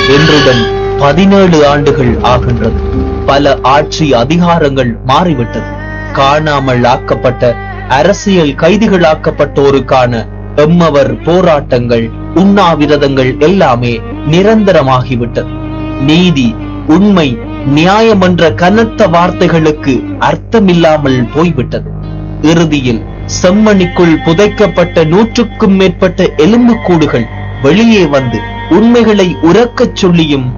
என்றுடன் பதினேழு ஆண்டுகள் ஆகின்றது பல ஆட்சி அதிகாரங்கள் மாறிவிட்டது காணாமல் ஆக்கப்பட்ட அரசியல் கைதிகளாக்கப்பட்டோருக்கான எம்மவர் போராட்டங்கள் உண்ணாவிரதங்கள் எல்லாமே நிரந்தரமாகிவிட்டது நீதி உண்மை நியாயம் என்ற கனத்த வார்த்தைகளுக்கு அர்த்தமில்லாமல் போய்விட்டது இறுதியில் செம்மணிக்குள் புதைக்கப்பட்ட நூற்றுக்கும் மேற்பட்ட எலும்புக்கூடுகள் வெளியே வந்து உண்மைகளை உறக்கச் சொல்லியும்